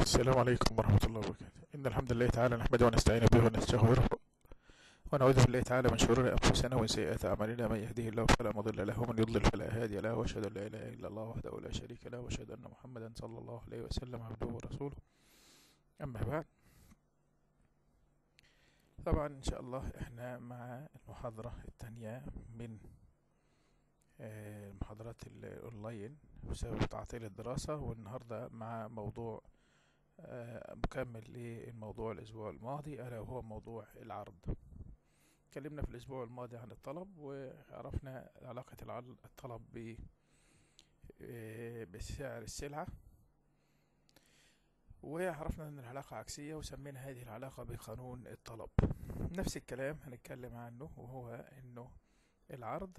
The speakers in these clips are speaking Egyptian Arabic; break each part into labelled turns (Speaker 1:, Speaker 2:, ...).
Speaker 1: السلام عليكم ورحمة الله وبركاته إن الحمد لله تعالى نحمده ونستعين به ونستغفره ونعوذ بالله تعالى من شرور أنفسنا ومن سيئات أعمالنا من يهده الله فلا مضل له ومن يضلل فلا هادي له وأشهد أن لا إله إلا الله وحده لا شريك له وأشهد أن محمدا صلى الله عليه وسلم عبده ورسوله أما بعد طبعا إن شاء الله إحنا مع المحاضرة الثانية من آه، المحاضرات الأونلاين بسبب تعطيل الدراسة والنهاردة مع موضوع آه، مكمل للموضوع الأسبوع الماضي ألا وهو موضوع العرض اتكلمنا في الأسبوع الماضي عن الطلب وعرفنا علاقة العل- الطلب ب آه، بسعر السلعة وعرفنا أن العلاقة عكسية وسمينا هذه العلاقة بقانون الطلب نفس الكلام هنتكلم عنه وهو أنه العرض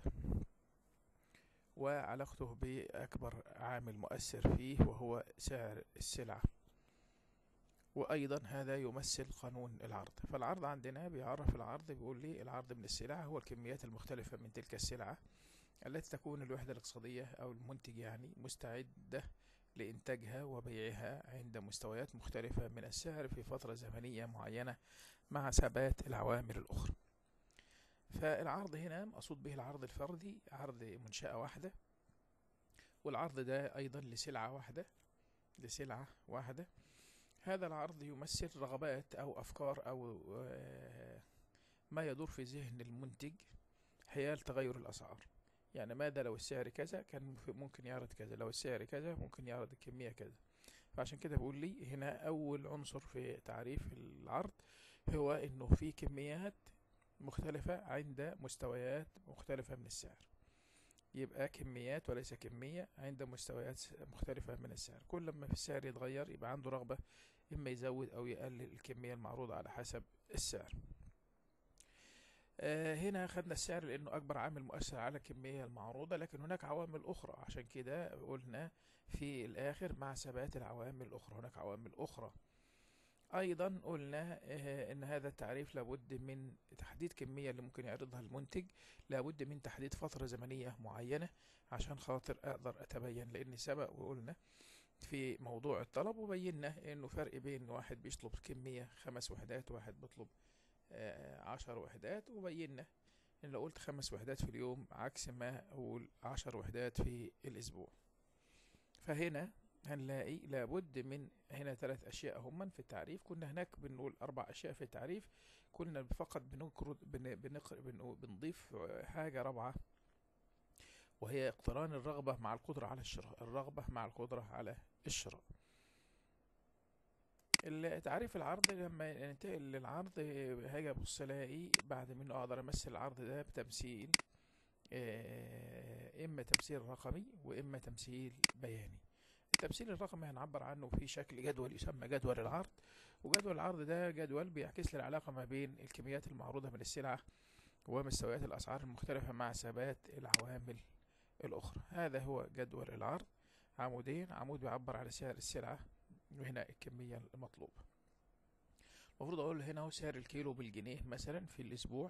Speaker 1: وعلاقته بأكبر عامل مؤثر فيه وهو سعر السلعة وأيضا هذا يمثل قانون العرض فالعرض عندنا بيعرف العرض بيقول لي العرض من السلع هو الكميات المختلفة من تلك السلعة التي تكون الوحدة الاقتصادية أو المنتج يعني مستعدة لإنتاجها وبيعها عند مستويات مختلفة من السعر في فترة زمنية معينة مع ثبات العوامل الأخرى فالعرض هنا مقصود به العرض الفردي عرض منشأة واحدة والعرض ده أيضا لسلعة واحدة لسلعة واحدة هذا العرض يمثل رغبات أو أفكار أو آه، ما يدور في ذهن المنتج حيال تغير الأسعار يعني ماذا لو السعر كذا كان في- ممكن يعرض كذا لو السعر كذا ممكن يعرض الكمية كذا فعشان كده بقول لي هنا أول عنصر في تعريف العرض هو إنه في كميات مختلفة عند مستويات مختلفة من السعر يبقى كميات وليس كمية عند مستويات س- مختلفة من السعر كل ما في السعر يتغير يبقى عنده رغبة إما يزود أو يقلل الكمية المعروضة على حسب السعر آه، هنا خدنا السعر لأنه أكبر عامل مؤثر على الكمية المعروضة لكن هناك عوامل أخرى عشان كده قلنا في الآخر مع ثبات العوامل الأخرى هناك عوامل أخرى أيضا قلنا آه، إن هذا التعريف لابد من تحديد كمية اللي ممكن يعرضها المنتج لابد من تحديد فترة زمنية معينة عشان خاطر أقدر أتبين لأن سبق وقلنا في موضوع الطلب وبينا إنه فرق بين واحد بيطلب كمية خمس وحدات وواحد بيطلب آه، عشر وحدات وبينا إن لو قلت خمس وحدات في اليوم عكس ما أقول عشر وحدات في الأسبوع فهنا هنلاقي لابد من هنا ثلاث أشياء هما في التعريف كنا هناك بنقول أربع أشياء في التعريف كنا فقط بنقرض بن بنقر بن بنضيف حاجة رابعة وهي اقتران الرغبة مع القدرة على الشراء الرغبة مع القدرة على الشراء ال- تعريف العرض لما ننتقل للعرض هاجي ابص الاقي بعد منه اقدر امثل العرض ده بتمثيل آه، اما تمثيل رقمي واما تمثيل بياني التمثيل الرقمي هنعبر عنه في شكل جدول يسمى جدول العرض وجدول العرض ده جدول بيعكس لي العلاقة ما بين الكميات المعروضة من السلعة ومستويات الأسعار المختلفة مع ثبات العوامل الأخرى هذا هو جدول العرض عمودين عمود بيعبر على سعر السلعة وهنا الكمية المطلوبة المفروض أقول هنا هو سعر الكيلو بالجنيه مثلا في الأسبوع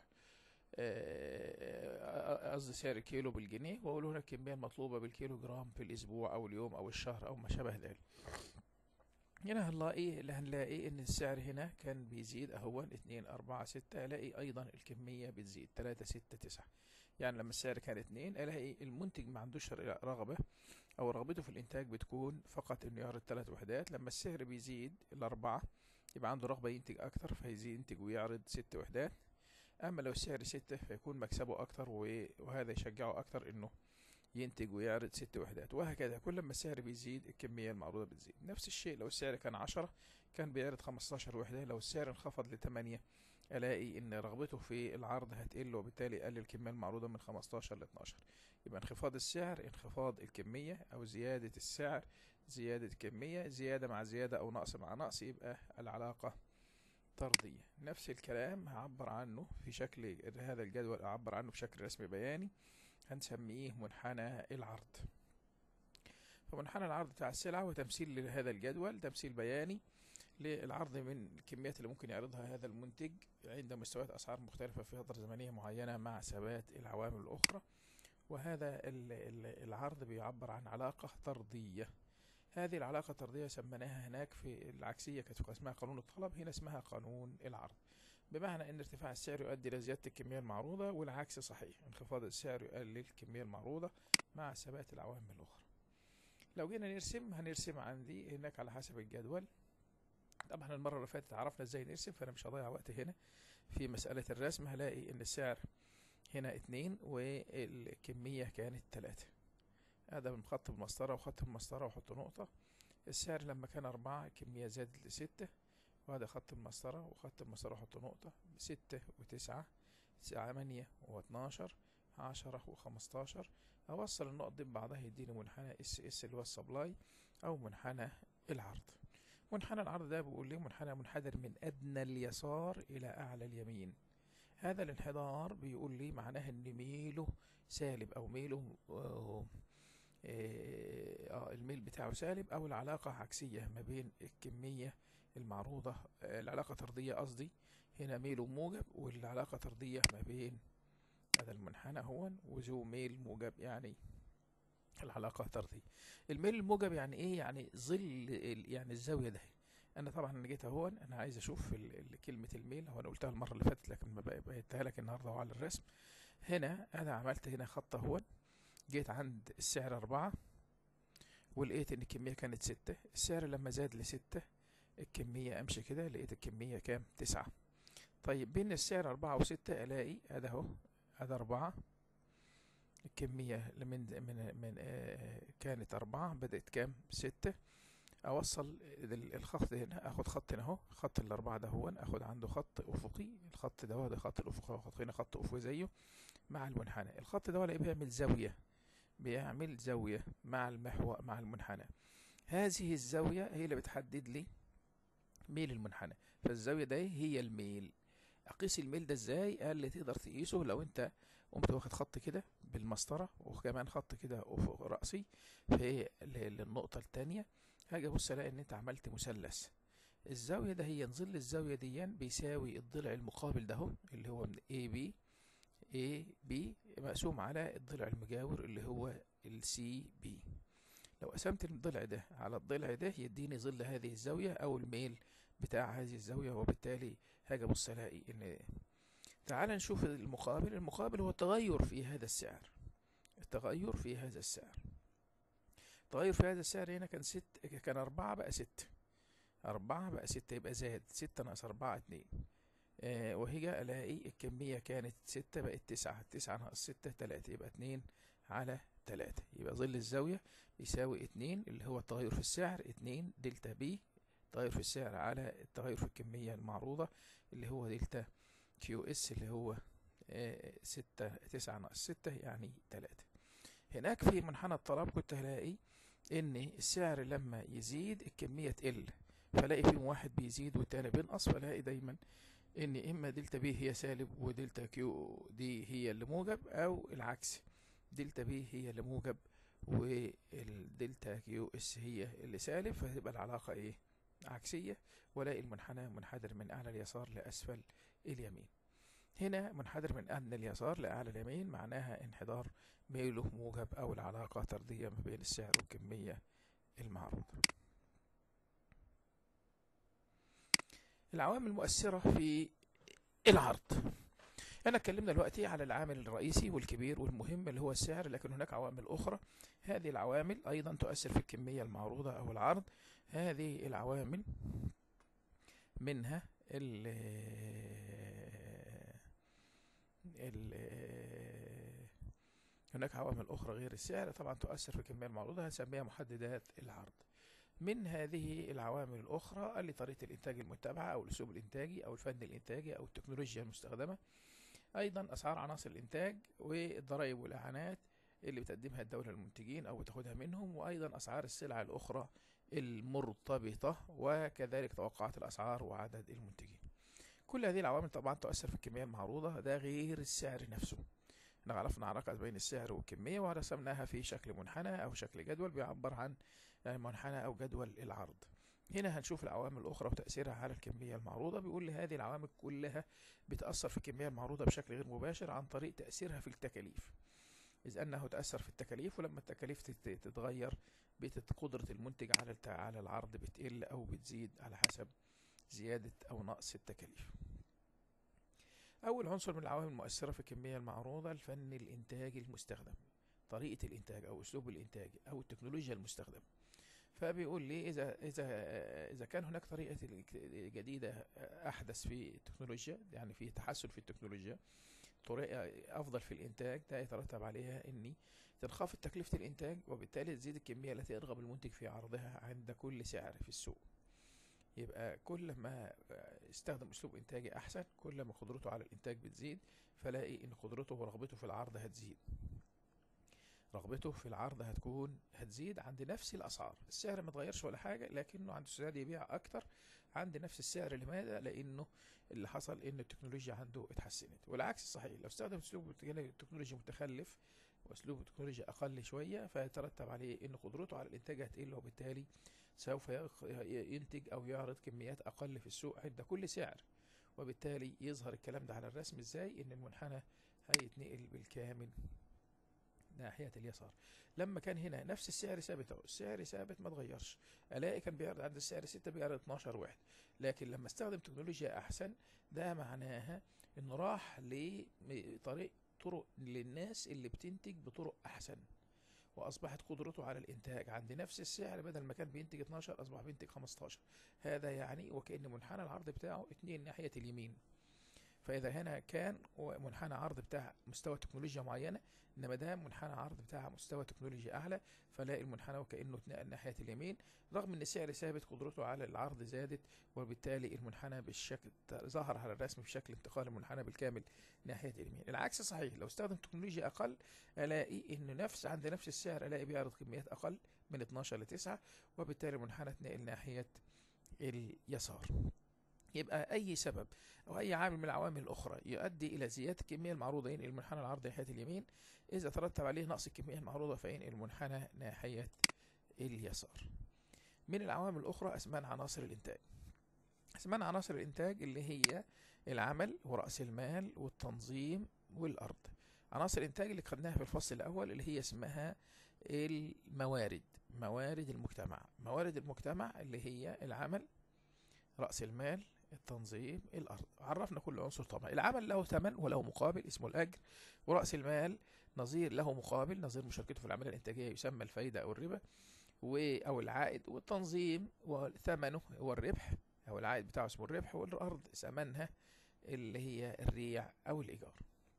Speaker 1: آه، قصدي سعر الكيلو بالجنيه وأقول هنا الكمية المطلوبة بالكيلو جرام في الأسبوع أو اليوم أو الشهر أو ما شابه ذلك هنا هنلاقي اللي هنلاقي ان السعر هنا كان بيزيد اهو اتنين اربعة ستة الاقي ايضا الكمية بتزيد تلاتة ستة تسعة يعني لما السعر كان اتنين الاقي المنتج ما عندوش رغبة او رغبته في الانتاج بتكون فقط انه يعرض ثلاث وحدات لما السعر بيزيد الاربعة يبقى عنده رغبة ينتج اكتر فيزيد ينتج ويعرض ست وحدات اما لو السعر ستة فيكون مكسبه اكتر و- وهذا يشجعه اكتر انه ينتج ويعرض ست وحدات وهكذا كل ما السعر بيزيد الكمية المعروضة بتزيد نفس الشيء لو السعر كان عشرة كان بيعرض خمستاشر وحدة لو السعر انخفض لتمانية ألاقي إن رغبته في العرض هتقل وبالتالي يقلل الكمية المعروضة من خمستاشر لاتناشر يبقى انخفاض السعر انخفاض الكمية أو زيادة السعر زيادة الكمية زيادة مع زيادة أو نقص مع نقص يبقى العلاقة طردية نفس الكلام هعبر عنه في شكل هذا الجدول أعبر عنه بشكل رسمي بياني هنسميه منحنى العرض فمنحنى العرض بتاع السلعة هو تمثيل لهذا الجدول تمثيل بياني للعرض من الكميات اللي ممكن يعرضها هذا المنتج عند مستويات أسعار مختلفة في فترة زمنية معينة مع ثبات العوامل الأخرى وهذا ال- ال- العرض بيعبر عن علاقة طردية هذه العلاقة الطردية سميناها هناك في العكسية كانت اسمها قانون الطلب هنا اسمها قانون العرض بمعنى ان ارتفاع السعر يؤدي الى زيادة الكمية المعروضة والعكس صحيح انخفاض السعر يقلل الكمية المعروضة مع ثبات العوامل الاخرى لو جينا نرسم هنرسم عندي هناك على حسب الجدول طبعا المرة اللي فاتت عرفنا ازاي نرسم فانا مش هضيع وقت هنا في مسألة الرسم هلاقي ان السعر هنا اتنين والكمية كانت تلاتة هذا من خط المسطرة وخط المسطرة وحط نقطة السعر لما كان أربعة الكمية زادت لستة وهذا خط المسطرة وخط المسطرة وحط نقطة ستة وتسعة ثمانية واتناشر عشرة وخمستاشر أوصل النقط دي ببعضها يديني منحنى اس اس اللي هو السبلاي أو منحنى العرض منحنى العرض ده بيقول لي منحنى منحدر من أدنى اليسار إلى أعلى اليمين هذا الانحدار بيقول لي معناه ان ميله سالب او ميله آه آه الميل بتاعه سالب او العلاقة عكسية ما بين الكمية المعروضة آه العلاقة طردية قصدي هنا ميله موجب والعلاقة طردية ما بين هذا المنحنى هو وذو ميل موجب يعني العلاقة طردية الميل الموجب يعني ايه يعني ظل يعني الزاوية ده انا طبعا انا جيت اهو انا عايز اشوف كلمة الميل هو انا قلتها المرة اللي فاتت لكن ما بقيتها لك النهاردة على الرسم هنا انا عملت هنا خط اهو جيت عند السعر أربعة ولقيت إن الكمية كانت ستة السعر لما زاد لستة الكمية أمشي كده لقيت الكمية كام تسعة طيب بين السعر أربعة وستة ألاقي أدا أهو أدا أربعة الكمية من من من آه كانت أربعة بدأت كام ستة أوصل الخط هنا أخد خط هنا أهو خط الأربعة ده هو أخد عنده خط أفقي الخط ده هو ده خط الأفقي وأخد هنا خط أفقي زيه مع المنحنى الخط ده ولا بيعمل زاوية بيعمل زاوية مع المحور مع المنحنى هذه الزاوية هي اللي بتحدد لي ميل المنحنى فالزاوية ده هي الميل أقيس الميل ده ازاي قال لي تقدر تقيسه لو انت قمت واخد خط كده بالمسطرة وكمان خط كده أفق رأسي في للنقطة التانية هاجي ابص الاقي ان انت عملت مثلث الزاوية ده هي نظل الزاوية دي بيساوي الضلع المقابل ده اللي هو من A B A B مقسوم على الضلع المجاور اللي هو ال C B لو قسمت الضلع ده على الضلع ده يديني ظل هذه الزاوية أو الميل بتاع هذه الزاوية وبالتالي هاجي أبص ألاقي إن تعال نشوف المقابل المقابل هو التغير في هذا السعر التغير في هذا السعر التغير في هذا السعر هنا كان ست كان أربعة بقى ستة أربعة بقى ستة يبقى زاد ستة ناقص أربعة اتنين آه وهي ألاقي الكمية كانت ستة بقت تسعة تسعة ناقص ستة تلاتة يبقى اتنين على تلاتة يبقى ظل الزاوية يساوي اتنين اللي هو التغير في السعر اتنين دلتا بي التغير في السعر على التغير في الكمية المعروضة اللي هو دلتا كيو اس اللي هو آه ستة تسعة ناقص ستة يعني تلاتة هناك في منحنى الطلب كنت هلاقي ان السعر لما يزيد الكمية تقل فلاقي فيهم واحد بيزيد والتاني بينقص فلاقي دايما ان اما دلتا بي هي سالب ودلتا كيو دي هي اللي موجب او العكس دلتا بي هي اللي موجب والدلتا كيو اس هي اللي سالب فهتبقى العلاقة ايه عكسية ولاقي المنحنى منحدر من اعلى اليسار لاسفل اليمين هنا منحدر من أدنى اليسار لأعلى اليمين معناها انحدار ميله موجب أو العلاقة طردية ما بين السعر والكمية المعروضة العوامل المؤثرة في العرض أنا اتكلمنا دلوقتي على العامل الرئيسي والكبير والمهم اللي هو السعر لكن هناك عوامل أخرى هذه العوامل أيضا تؤثر في الكمية المعروضة أو العرض هذه العوامل منها ال هناك عوامل أخرى غير السعر طبعا تؤثر في الكمية المعروضة هنسميها محددات العرض من هذه العوامل الأخرى اللي طريقة الإنتاج المتبعة أو الأسلوب الإنتاجي أو الفن الإنتاجي أو التكنولوجيا المستخدمة أيضا أسعار عناصر الإنتاج والضرائب والإعانات اللي بتقدمها الدولة للمنتجين أو بتاخدها منهم وأيضا أسعار السلع الأخرى المرتبطة وكذلك توقعات الأسعار وعدد المنتجين كل هذه العوامل طبعا تؤثر في الكمية المعروضة ده غير السعر نفسه احنا عرفنا علاقة بين السعر والكمية ورسمناها في شكل منحنى أو شكل جدول بيعبر عن منحنى أو جدول العرض هنا هنشوف العوامل الأخرى وتأثيرها على الكمية المعروضة بيقول لي هذه العوامل كلها بتأثر في الكمية المعروضة بشكل غير مباشر عن طريق تأثيرها في التكاليف إذ أنه تأثر في التكاليف ولما التكاليف تتغير بتت- قدرة المنتج على الت- على العرض بتقل أو بتزيد على حسب زيادة أو نقص التكاليف أول عنصر من العوامل المؤثرة في الكمية المعروضة الفن الإنتاج المستخدم طريقة الإنتاج أو أسلوب الإنتاج أو التكنولوجيا المستخدمة فبيقول لي إذا إذا إذا كان هناك طريقة جديدة أحدث في التكنولوجيا يعني في تحسن في التكنولوجيا طريقة أفضل في الإنتاج ده يترتب عليها إني تنخفض تكلفة الإنتاج وبالتالي تزيد الكمية التي يرغب المنتج في عرضها عند كل سعر في السوق يبقى كل ما استخدم أسلوب إنتاجي أحسن كل ما قدرته على الإنتاج بتزيد فلاقي إن قدرته ورغبته في العرض هتزيد رغبته في العرض هتكون هتزيد عند نفس الأسعار السعر ما اتغيرش ولا حاجة لكنه عند السعودية يبيع أكتر عند نفس السعر لماذا؟ لأنه اللي حصل إن التكنولوجيا عنده اتحسنت والعكس صحيح لو استخدم أسلوب تكنولوجي متخلف وأسلوب تكنولوجيا أقل شوية فيترتب عليه إن قدرته على الإنتاج هتقل وبالتالي سوف يخ- ينتج أو يعرض كميات أقل في السوق عند كل سعر وبالتالي يظهر الكلام ده على الرسم إزاي إن المنحنى هيتنقل بالكامل ناحية اليسار لما كان هنا نفس السعر ثابت اهو السعر ثابت ما اتغيرش الاقي كان بيعرض عند السعر 6 بيعرض 12 واحد لكن لما استخدم تكنولوجيا احسن ده معناها انه راح لطريق طرق للناس اللي بتنتج بطرق احسن واصبحت قدرته على الانتاج عند نفس السعر بدل ما كان بينتج 12 اصبح بينتج 15 هذا يعني وكأن منحنى العرض بتاعه اتنين ناحية اليمين فاذا هنا كان هو منحنى عرض بتاع مستوى تكنولوجيا معينه انما ده منحنى عرض بتاع مستوى تكنولوجيا اعلى فلاقي المنحنى وكانه اتنقل ناحيه اليمين رغم ان السعر ثابت قدرته على العرض زادت وبالتالي المنحنى بالشكل ظهر على الرسم بشكل انتقال المنحنى بالكامل ناحيه اليمين العكس صحيح لو استخدم تكنولوجيا اقل الاقي انه نفس عند نفس السعر الاقي بيعرض كميات اقل من 12 ل 9 وبالتالي المنحنى اتنقل ناحيه اليسار يبقى اي سبب او اي عامل من العوامل الاخرى يؤدي الى زياده الكميه المعروضه ينقل المنحنى العرضي ناحيه اليمين اذا ترتب عليه نقص الكميه المعروضه فينقل المنحنى ناحيه اليسار من العوامل الاخرى اسمان عناصر الانتاج اسمان عناصر الانتاج اللي هي العمل وراس المال والتنظيم والارض عناصر الانتاج اللي خدناها في الفصل الاول اللي هي اسمها الموارد موارد المجتمع موارد المجتمع اللي هي العمل راس المال التنظيم الارض عرفنا كل عنصر طبعا العمل له ثمن وله مقابل اسمه الاجر وراس المال نظير له مقابل نظير مشاركته في العمليه الانتاجيه يسمى الفايده او الربا و او العائد والتنظيم وثمنه هو الربح او العائد بتاعه اسمه الربح والارض ثمنها اللي هي الريع او الايجار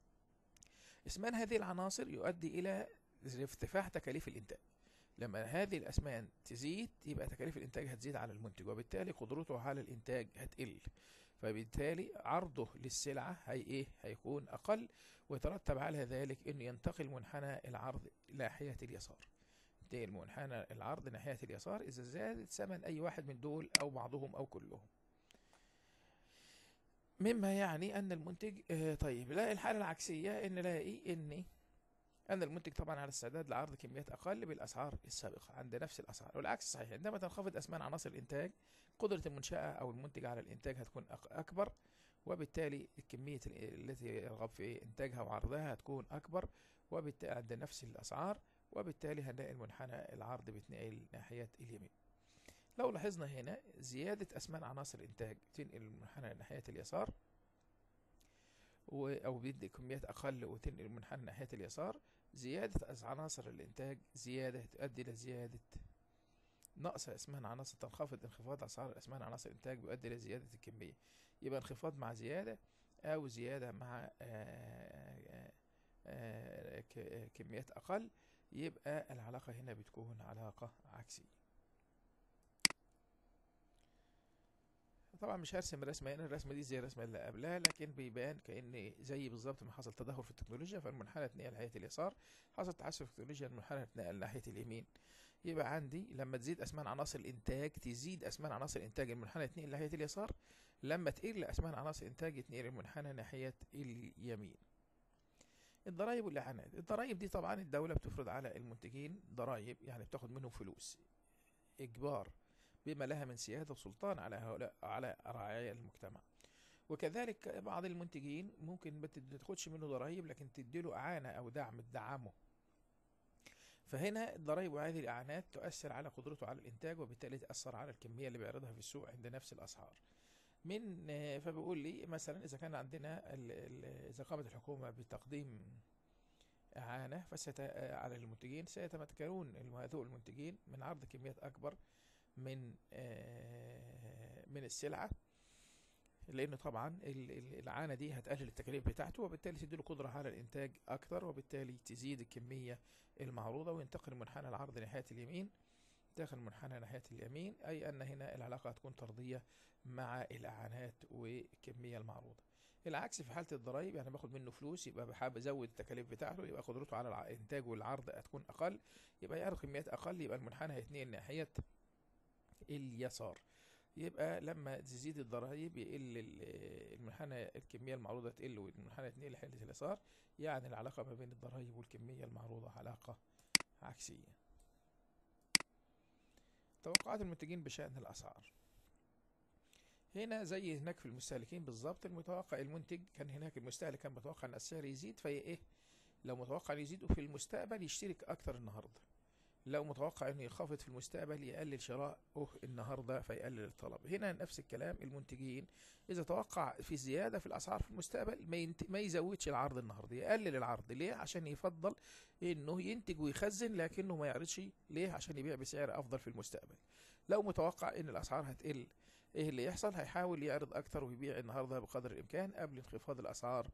Speaker 1: اسمان هذه العناصر يؤدي الى ارتفاع تكاليف الانتاج لما هذه الاسمان تزيد يبقى تكاليف الانتاج هتزيد على المنتج وبالتالي قدرته على الانتاج هتقل فبالتالي عرضه للسلعه هي ايه هيكون اقل ويترتب على ذلك انه ينتقل منحنى العرض ناحيه اليسار ينتقل منحنى العرض ناحيه اليسار اذا زادت ثمن اي واحد من دول او بعضهم او كلهم مما يعني ان المنتج آه طيب لا الحاله العكسيه ان نلاقي ان أن المنتج طبعا على استعداد لعرض كميات أقل بالأسعار السابقة عند نفس الأسعار والعكس صحيح عندما تنخفض أثمان عناصر الإنتاج قدرة المنشأة أو المنتج على الإنتاج هتكون أكبر وبالتالي الكمية التي يرغب في إنتاجها وعرضها هتكون أكبر وبالتالي عند نفس الأسعار وبالتالي هنلاقي المنحنى العرض بيتنقل ناحية اليمين لو لاحظنا هنا زيادة أثمان عناصر الإنتاج تنقل المنحنى ناحية اليسار أو بيدي كميات أقل وتنقل المنحنى ناحية اليسار زيادة عناصر الإنتاج زيادة تؤدي إلى زيادة نقص أسمان عناصر تنخفض انخفاض أسعار أسمان عناصر الإنتاج بيؤدي إلى زيادة الكمية يبقى انخفاض مع زيادة أو زيادة مع آآ آآ كميات أقل يبقى العلاقة هنا بتكون علاقة عكسية طبعا مش هرسم الرسمه هنا الرسمه دي زي الرسمه اللي قبلها لكن بيبان كان زي بالظبط ما حصل تدهور في التكنولوجيا فالمنحنى اتنقل ناحيه اليسار حصل تحسن في التكنولوجيا المنحنى اتنقل ناحيه اليمين يبقى عندي لما تزيد اسمان عناصر الانتاج تزيد اسمان عناصر الانتاج المنحنى يتنقل ناحيه اليسار لما تقل اسمان عناصر الانتاج يتنقل المنحنى ناحيه اليمين الضرائب والاعانات الضرائب دي طبعا الدوله بتفرض على المنتجين ضرائب يعني بتاخد منهم فلوس اجبار بما لها من سيادة وسلطان على هؤلاء على رعايا المجتمع وكذلك بعض المنتجين ممكن ما تاخدش منه ضرائب لكن تديله إعانة أو دعم تدعمه فهنا الضرائب وهذه الإعانات تؤثر على قدرته على الإنتاج وبالتالي تأثر على الكمية اللي بيعرضها في السوق عند نفس الأسعار من آه، فبيقول لي مثلا إذا كان عندنا ال- ال- إذا قامت الحكومة بتقديم إعانة فست على المنتجين سيتمكنون هذول المنتجين من عرض كميات أكبر من آه، من السلعة لأنه طبعا ال- ال- الإعانة دي هتقلل التكاليف بتاعته وبالتالي تديله قدرة على الإنتاج أكتر وبالتالي تزيد الكمية المعروضة وينتقل منحنى العرض ناحية اليمين داخل منحنى ناحية اليمين أي أن هنا العلاقة هتكون طردية مع الإعانات والكمية المعروضة العكس في حالة الضرايب يعني باخد منه فلوس يبقى بحب أزود التكاليف بتاعته يبقى قدرته على الع- الإنتاج والعرض هتكون أقل يبقى يعرض كميات أقل يبقى المنحنى هيتنقل ناحية اليسار يبقى لما تزيد الضرائب يقل ال- المنحنى الكمية المعروضة تقل والمنحنى يتنقل ناحية اليسار يعني العلاقة ما بين الضرائب والكمية المعروضة علاقة عكسية توقعات المنتجين بشأن الأسعار هنا زي هناك في المستهلكين بالظبط المتوقع المنتج كان هناك المستهلك كان متوقع ان السعر يزيد في ايه لو متوقع إنه يزيد في المستقبل يشترك اكتر النهارده لو متوقع انه ينخفض في المستقبل يقلل شراءه النهارده فيقلل الطلب هنا نفس الكلام المنتجين اذا توقع في زياده في الاسعار في المستقبل ما, ينت... ما يزودش العرض النهارده يقلل العرض ليه عشان يفضل انه ينتج ويخزن لكنه ما يعرضش ليه عشان يبيع بسعر افضل في المستقبل لو متوقع ان الاسعار هتقل ايه اللي يحصل هيحاول يعرض اكتر ويبيع النهارده بقدر الامكان قبل انخفاض الاسعار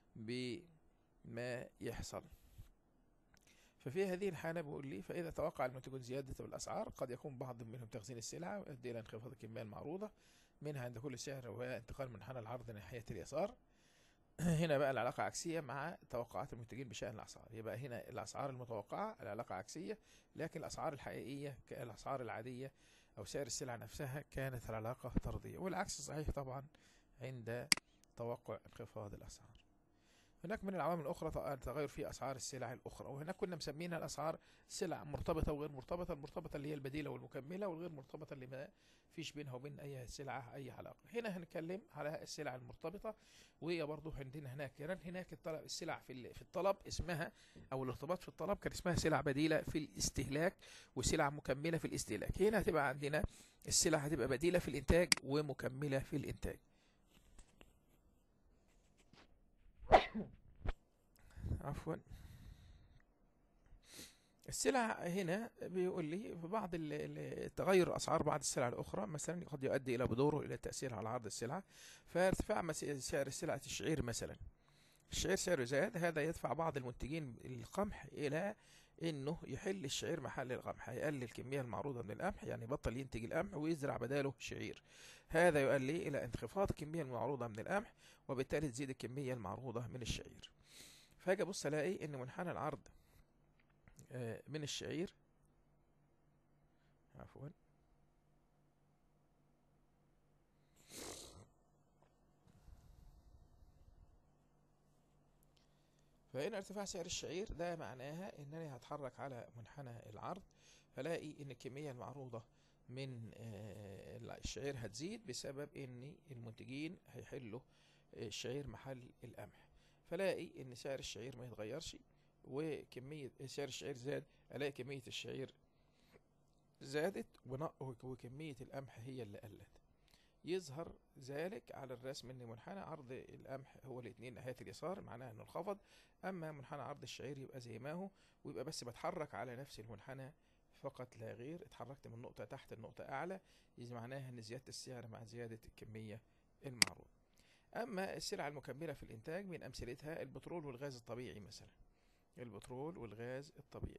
Speaker 1: بما يحصل ففي هذه الحالة بيقول لي فإذا توقع المنتجون زيادة الأسعار قد يكون بعض منهم تخزين السلعة ويؤدي إلى انخفاض الكمية المعروضة منها عند كل سعر وهي انتقال منحنى العرض ناحية اليسار هنا بقى العلاقة عكسية مع توقعات المنتجين بشأن الأسعار يبقى هنا الأسعار المتوقعة العلاقة عكسية لكن الأسعار الحقيقية كالأسعار العادية أو سعر السلعة نفسها كانت العلاقة طردية والعكس صحيح طبعا عند توقع انخفاض الأسعار هناك من العوامل الأخرى تغير في أسعار السلع الأخرى وهناك كنا مسمينها الأسعار سلع مرتبطة وغير مرتبطة المرتبطة اللي هي البديلة والمكملة والغير مرتبطة اللي ما فيش بينها وبين أي سلعة أي علاقة هنا هنتكلم على السلع المرتبطة وهي برضه عندنا هناك كمان هناك الطلب السلع في في الطلب اسمها أو الارتباط في الطلب كان اسمها سلع بديلة في الاستهلاك وسلع مكملة في الاستهلاك هنا هتبقى عندنا السلع هتبقى بديلة في الإنتاج ومكملة في الإنتاج عفوا السلع هنا بيقول لي في بعض التغير اسعار بعض السلع الاخرى مثلا قد يؤدي الى بدوره الى التاثير على عرض السلعه فارتفاع سعر سلعه الشعير مثلا الشعير سعره زاد هذا يدفع بعض المنتجين القمح الى انه يحل الشعير محل القمح هيقلل الكميه المعروضه من القمح يعني بطل ينتج القمح ويزرع بداله شعير هذا يؤدي الى انخفاض الكميه المعروضه من القمح وبالتالي تزيد الكميه المعروضه من الشعير فاجي ابص الاقي ان منحنى العرض من الشعير عفوا فهنا ارتفاع سعر الشعير ده معناها انني هتحرك على منحنى العرض فلاقي ان الكمية المعروضة من الشعير هتزيد بسبب ان المنتجين هيحلوا الشعير محل القمح فلاقي ان سعر الشعير ما يتغيرش وكمية سعر الشعير زاد الاقي كمية الشعير زادت وكمية القمح هي اللي قلت يظهر ذلك على الرسم ان منحنى عرض القمح هو الاثنين ناحية اليسار معناها انه انخفض اما منحنى عرض الشعير يبقى زي ما هو ويبقى بس بتحرك على نفس المنحنى فقط لا غير اتحركت من نقطة تحت النقطة اعلى إذا معناها ان زيادة السعر مع زيادة الكمية المعروضة أما السلع المكملة في الإنتاج من أمثلتها البترول والغاز الطبيعي مثلا البترول والغاز الطبيعي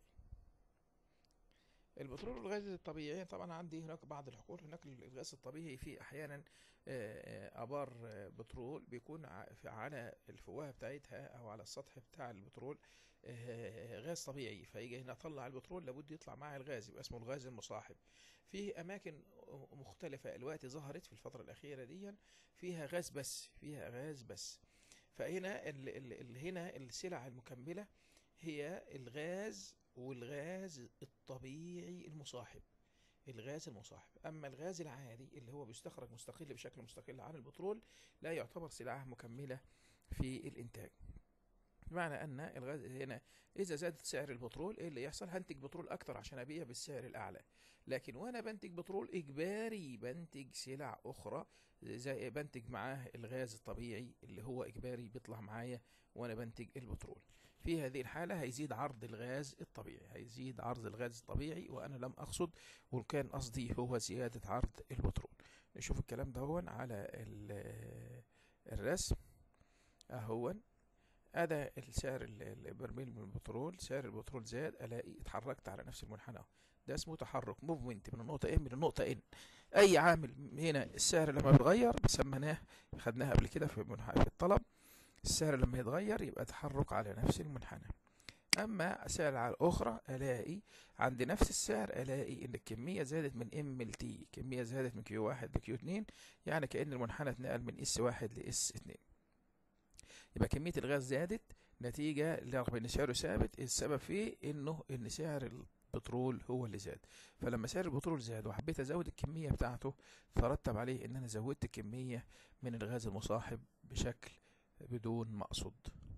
Speaker 1: البترول والغاز الطبيعي طبعا عندي هناك بعض الحقول هناك الغاز الطبيعي في أحيانا آبار بترول بيكون على الفوهة بتاعتها أو على السطح بتاع البترول غاز طبيعي فيجي هنا اطلع البترول لابد يطلع معاه الغاز يبقى اسمه الغاز المصاحب في اماكن مختلفه الوقت ظهرت في الفتره الاخيره دي فيها غاز بس فيها غاز بس فهنا ال ال هنا السلع المكمله هي الغاز والغاز الطبيعي المصاحب الغاز المصاحب اما الغاز العادي اللي هو بيستخرج مستقل بشكل مستقل عن البترول لا يعتبر سلعه مكمله في الانتاج بمعنى ان الغاز هنا اذا زاد سعر البترول ايه اللي يحصل هنتج بترول اكتر عشان ابيع بالسعر الاعلى لكن وانا بنتج بترول اجباري بنتج سلع اخرى زي بنتج معاه الغاز الطبيعي اللي هو اجباري بيطلع معايا وانا بنتج البترول في هذه الحالة هيزيد عرض الغاز الطبيعي هيزيد عرض الغاز الطبيعي وأنا لم أقصد وكان قصدي هو زيادة عرض البترول نشوف الكلام ده هون على ال- الرسم أهون أدا السعر ال- البرميل من البترول سعر البترول زاد ألاقي اتحركت على نفس المنحنى أهو. ده اسمه تحرك موفمنت من النقطة A من النقطة N أي عامل هنا السعر لما بيتغير بسمناه خدناها قبل كده في منح- في الطلب السعر لما يتغير يبقى تحرك على نفس المنحنى اما سعر على الاخرى الاقي عند نفس السعر الاقي ان الكميه زادت من ام ل تي كميه زادت من كيو واحد لكيو اتنين يعني كان المنحنى اتنقل من اس واحد لاس اتنين يبقى كميه الغاز زادت نتيجه لرغم ان سعره ثابت السبب فيه انه ان سعر البترول هو اللي زاد فلما سعر البترول زاد وحبيت ازود الكميه بتاعته ترتب عليه ان انا زودت الكميه من الغاز المصاحب بشكل بدون مقصود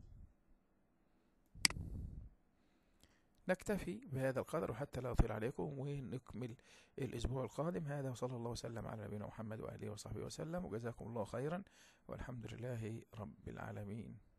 Speaker 1: نكتفي بهذا القدر وحتى لا أطيل عليكم ونكمل الأسبوع القادم هذا وصلى الله وسلم على نبينا محمد وآله وصحبه وسلم وجزاكم الله خيرا والحمد لله رب العالمين